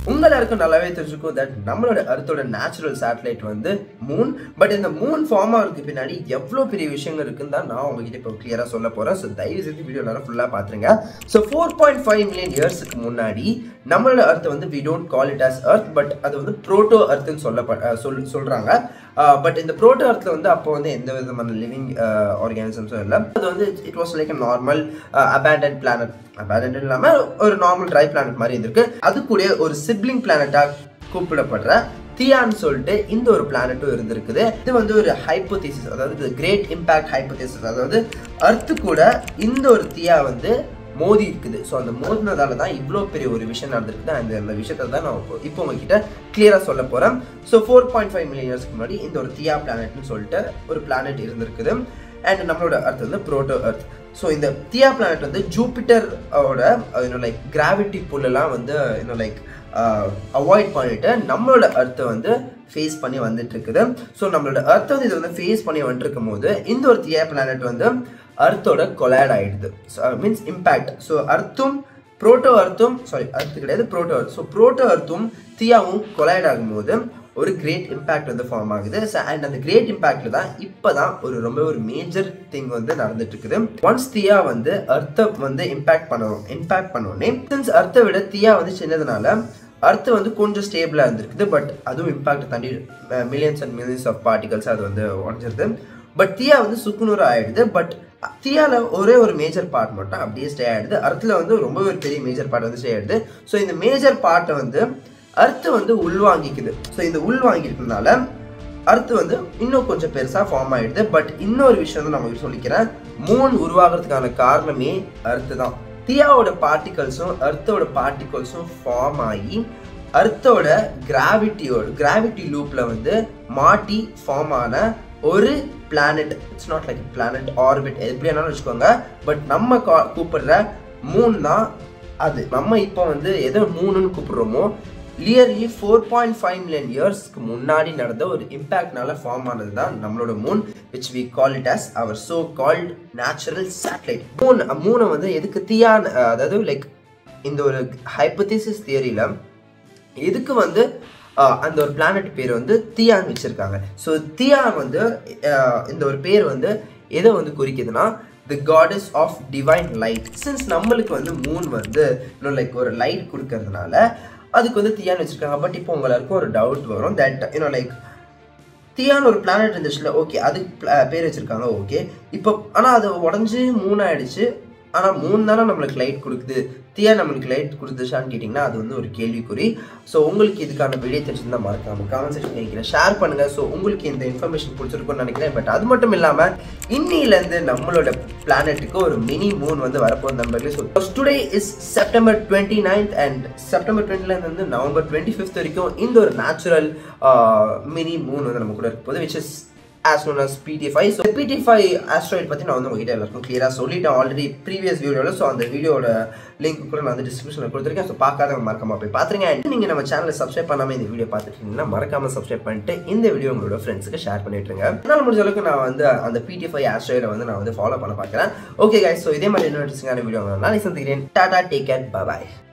உங்க எல்லாருக்கும் நல்லாவே தெரிஞ்சுக்கும் தட் நம்மளோட அர்த்தோட நேச்சுரல் சேட்டலைட் வந்து மூன் பட் இந்த மூன் ஃபார்ம் ஆகிறதுக்கு பின்னாடி எவ்வளோ பெரிய விஷயங்கள் இருக்குன்னு தான் நான் உங்ககிட்ட இப்போ கிளியராக சொல்ல போகிறேன் ஸோ தயவு செய்து வீடியோ நேரம் ஃபுல்லாக பார்த்துருங்க so four point five million இயர்ஸுக்கு முன்னாடி நம்மளோட அர்த் வந்து we don't call it as earth but அது வந்து ப்ரோட்டோ அர்த்துன்னு சொல்ல சொல் சொல்கிறாங்க பட் இந்த ப்ரோட்டோ அர்த்தில் வந்து அப்போ வந்து எந்த விதமான லிவிங் ஆர்கானிசம்ஸும் இல்லை அது வந்து it was like a normal abandon planet abandon இல்லாமல் ஒரு நார்மல் ட்ரை பிளானட் மாதிரி இருந்திருக்கு அது கூட ஒரு சிப்ளிங் பிளானட்டாக கூப்பிடப்படுற தியான்னு சொல்லிட்டு இந்த ஒரு பிளானட்டும் இருந்திருக்குது இது வந்து ஒரு ஹைப்போதீசிஸ் அதாவது கிரேட் இம்பாக்ட் ஹைப்போதீசிஸ் அதாவது அர்த்து கூட இந்த ஒரு தியா வந்து மோதி இருக்குது ஸோ அந்த மோதினதால தான் இவ்வளோ பெரிய ஒரு விஷயம் நடந்திருக்குது அந்த அந்த விஷயத்தை தான் நான் இப்போ இப்போ உங்ககிட்ட கிளியராக சொல்ல போகிறேன் so four point five million இயர்ஸ்க்கு முன்னாடி இந்த ஒரு தியா பிளானட்னு சொல்லிட்டு ஒரு பிளானட் இருந்திருக்குது அண்ட் நம்மளோட அர்த் வந்து ப்ரோட்டோ அர்த் ஸோ இந்த தியா பிளானட் வந்து ஜூபிட்டரோட இன்னும் லைக் கிராவிட்டி புல்லெல்லாம் வந்து இன்னும் லைக் அவாய்ட் பண்ணிட்டு நம்மளோட அர்த்தை வந்து ஃபேஸ் பண்ணி வந்துட்டு இருக்குது ஸோ நம்மளோட அர்த்தை வந்து இதை வந்து ஃபேஸ் பண்ணி வந்துட்டு இருக்கும் போது இந்த ஒரு தியா பிளானட் வந்து அர்த்தோட கொலாய்ட் ஆயிடுது மீன்ஸ் இம்பேக்ட் ஸோ அர்த்தும் ப்ரோட்டோ அர்த்தும் சாரி அர்த்து கிடையாது ப்ரோட்டோ அர்த் ஸோ ப்ரோட்டோ அர்த்தும் தியாவும் கொலாய்ட் ஆகும்போது ஒரு கிரேட் இம்பேக்ட் வந்து ஃபார்ம் ஆகுது அண்ட் அந்த கிரேட் இம்பேக்ட்ல தான் இப்போ தான் ஒரு ரொம்ப ஒரு மேஜர் திங் வந்து நடந்துட்டு இருக்குது ஒன்ஸ் தியா வந்து அர்த்தை வந்து இம்பேக்ட் பண்ணணும் இம்பேக்ட் பண்ணோடனே சின்ஸ் அர்த்தை விட தியா வந்து சின்னதுனால அர்த்து வந்து கொஞ்சம் ஸ்டேபிளாக இருந்திருக்குது பட் அதுவும் இம்பாக்ட் தாண்டி millions and millions of particles அது வந்து உடஞ்சிருது பட் தியா வந்து சுக்குநூறு ஆயிடுது பட் தியால ஒரே ஒரு மேஜர் பார்ட் மட்டும் அப்படியே ஸ்டே ஆயிடுது அர்த்தில் வந்து ரொம்ப ஒரு பெரிய மேஜர் பார்ட் வந்து ஸ்டே ஆயிடுது ஸோ இந்த மேஜர் பார்ட்டை வந்து அர்த்து வந்து உள்வாங்கிக்குது ஸோ இந்த உள்வாங்கிக்கிறதுனால அர்த்து வந்து இன்னும் கொஞ்சம் பெருசாக ஃபார்ம் ஆயிடுது பட் இன்னொரு விஷயம் வந்து நம்ம சொல்லிக்கிறேன் மூன் உருவாகிறதுக்கான காரணமே அர்த்து தான் தியாவோட பார்ட்டிகல்ஸும் அர்த்தோட பார்ட்டிகல்ஸும் ஃபார்ம் ஆகி அர்த்தோட கிராவிட்டியோட கிராவிட்டி லூப்பில் வந்து மாட்டி ஃபார்ம் ஆன ஒரு planet it's not like planet orbit எப்படி வேணாலும் வச்சுக்கோங்க பட் நம்ம கா கூப்பிடுற மூன் தான் அது நம்ம இப்போ வந்து எதை மூணுன்னு கூப்பிடுறோமோ clearly four point five million இயர்ஸ்க்கு முன்னாடி நடந்த ஒரு இம்பேக்ட்னால ஃபார்ம் ஆனது தான் நம்மளோட moon which we call it as our so called natural satellite moon மூனை வந்து எதுக்கு தியான் அதாவது லைக் இந்த ஒரு ஹைப்போதிசிஸ் தியரியில் எதுக்கு வந்து அந்த ஒரு பிளானட் பேர் வந்து தியான் வச்சுருக்காங்க ஸோ தியான் வந்து இந்த ஒரு பேர் வந்து எதை வந்து குறிக்குதுன்னா the goddess of divine light since நம்மளுக்கு வந்து மூன் வந்து இன்னும் லைக் ஒரு லைட் கொடுக்கறதுனால அதுக்கு வந்து தியான் வச்சுருக்காங்க பட் இப்போ உங்களுக்கு ஒரு டவுட் வரும் தட் இன்னும் லைக் தியான் ஒரு பிளானட் இருந்துச்சுல ஓகே அதுக்கு பேர் வச்சுருக்காங்க ஓகே இப்போ ஆனால் அது உடஞ்சி மூணு ஆயிடுச்சு ஆனால் மூணு தானே நம்மளுக்கு லைட் கொடுக்குது தியா நம்மளுக்கு லைட் கொடுத்துச்சான்னு கேட்டிங்கன்னா அது வந்து ஒரு கேள்விக்குறி ஸோ உங்களுக்கு இதுக்கான வீடியோ தெரிஞ்சிருந்தா மறக்காம காமெண்ட் செக்ஷன் நினைக்கிறேன் ஷேர் பண்ணுங்கள் ஸோ உங்களுக்கு இந்த இன்ஃபர்மேஷன் பிடிச்சிருக்கும்னு நினைக்கிறேன் பட் அது மட்டும் இல்லாமல் இன்னிலேருந்து நம்மளோட பிளானட்டுக்கு ஒரு மினி மூன் வந்து வரப்போகுது நண்பர்களே so today is September twenty ninth and September டுவெண்ட்டிலேருந்து நவம்பர் டுவெண்ட்டி ஃபிஃப்த் வரைக்கும் இந்த ஒரு நேச்சுரல் மினி மூன் வந்து நம்ம கூட இருக்க போகுது which is as known as PT five so PT five asteroid பற்றி நான் வந்து உங்ககிட்ட எல்லாருக்கும் கிளியராக சொல்லிட்டேன் ஆல்ரெடி ப்ரீவியஸ் வீடியோவில் ஸோ அந்த வீடியோட லிங்க் கூட நான் வந்து டிஸ்கிரிப்ஷனில் கொடுத்துருக்கேன் ஸோ பார்க்காதவங்க மறக்காம போய் பார்த்துருங்க அண்ட் நீங்கள் நம்ம சேனலை சப்ஸ்கிரைப் பண்ணாமல் இந்த வீடியோ பார்த்துட்டீங்கன்னா மறக்காம சப்ஸ்கிரைப் பண்ணிட்டு இந்த வீடியோ உங்களோட ஃப்ரெண்ட்ஸுக்கு ஷேர் பண்ணிட்டுருங்க என்னால் முடிஞ்ச அளவுக்கு நான் வந்து அந்த பிடி ஃபைவ் ஆஸ்ட்ராய்டை வந்து நான் வந்து ஃபாலோ பண்ண பார்க்குறேன் ஓகே கைஸ் ஸோ இதே மாதிரி இன்னொரு இன்ட்ரெஸ்டிங்கான வீடியோ நான் சந்திக்கிறேன் டாடா டேக் கேர் பாய்